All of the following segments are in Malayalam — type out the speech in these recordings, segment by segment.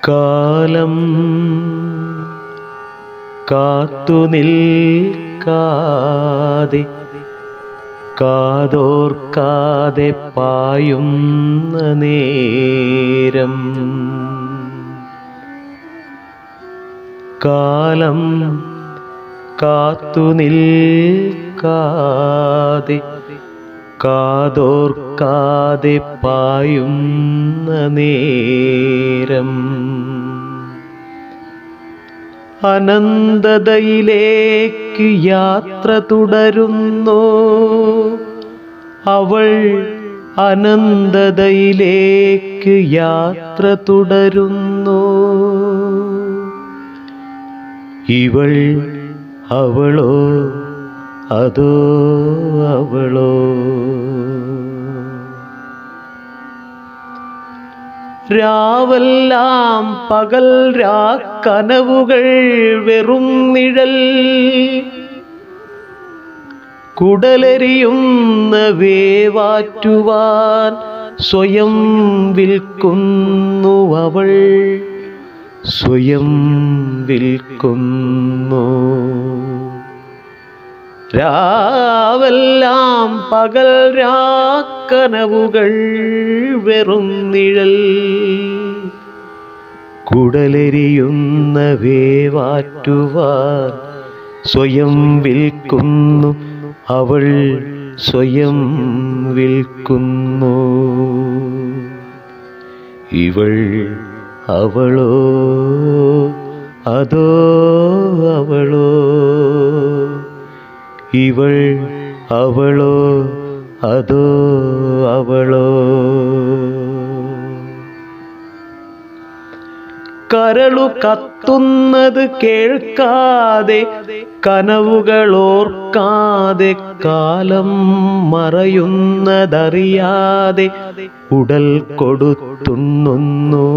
കാലം കാത്തു നിൽക്കാതെ കാതോർക്കാതെ പായുന്ന നേരം കാലം കാത്തു നിൽക്കാതെ കാതോർക്കാതെ പായുന്ന നേരം അനന്തതയിലേക്ക് യാത്ര തുടരുന്നു അവൾ അനന്തതയിലേക്ക് യാത്ര തുടരുന്നു ഇവൾ അവളോ അതോ അവളോ രാവെല്ലാം പകൽ രാക്കനവുകൾ വെറും നിഴൽ കുടലെറിയുന്ന വേവാറ്റുവാൻ സ്വയം വിൽക്കുന്നു അവൾ സ്വയം വിൽക്കുന്നു രാവെല്ലാം പകൽ രാക്കനവുകൾ വെറും നിഴൽ കുടലെരിയുന്ന വേവാറ്റുവാൻ സ്വയം വിൽക്കുന്നു അവൾ സ്വയം വിൽക്കുന്നു ഇവൾ അവളോ അതോ അവളോ ഇവൾ അവളോ അതോ അവളോ കരളു കത്തുന്നത് കേൾക്കാതെ കനവുകൾ ഓർക്കാതെ കാലം മറയുന്നതറിയാതെ ഉടൽ കൊടുത്തുണ്ണുന്നു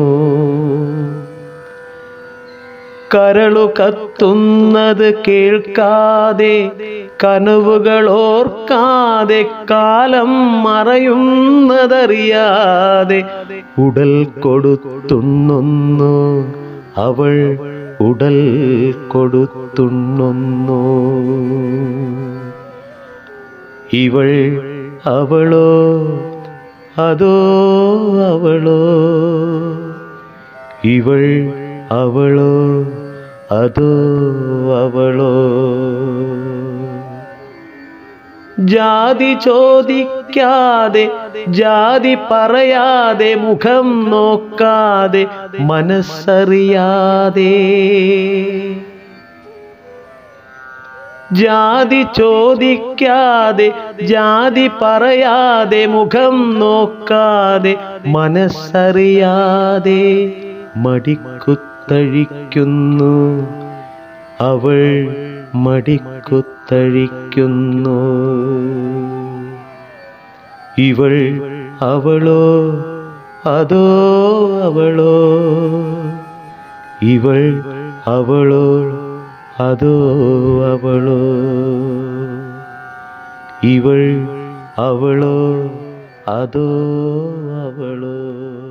കരളു കത്തുന്നത് കേൾക്കാതെ കനവുകൾ ഓർക്കാതെ കാലം മറയുന്നതറിയാതെ ഉടൽ കൊടുത്തുണ്ണുന്നു അവൾ ഉടൽ കൊടുത്തുണ്ണുന്നു ഇവൾ അവളോ അതോ അവളോ ഇവൾ അവളോ അതോ അവളോ ജാതി ചോദിക്കാതെ ജാതി പറയാതെ മുഖം നോക്കാതെ മനസ്സറിയാതെ ജാതി ചോദിക്കാതെ ജാതി പറയാതെ മുഖം നോക്കാതെ മനസ്സറിയാതെ മടിക്കുത്തഴിക്കുന്നു അവൾ മടിക്കുത്തഴിക്കുന്നു ഇവൾ അവളോ അതോ അവളോ ഇവൾ അവളോ അതോ അവളോ ഇവൾ അവളോ അതോ അവളോ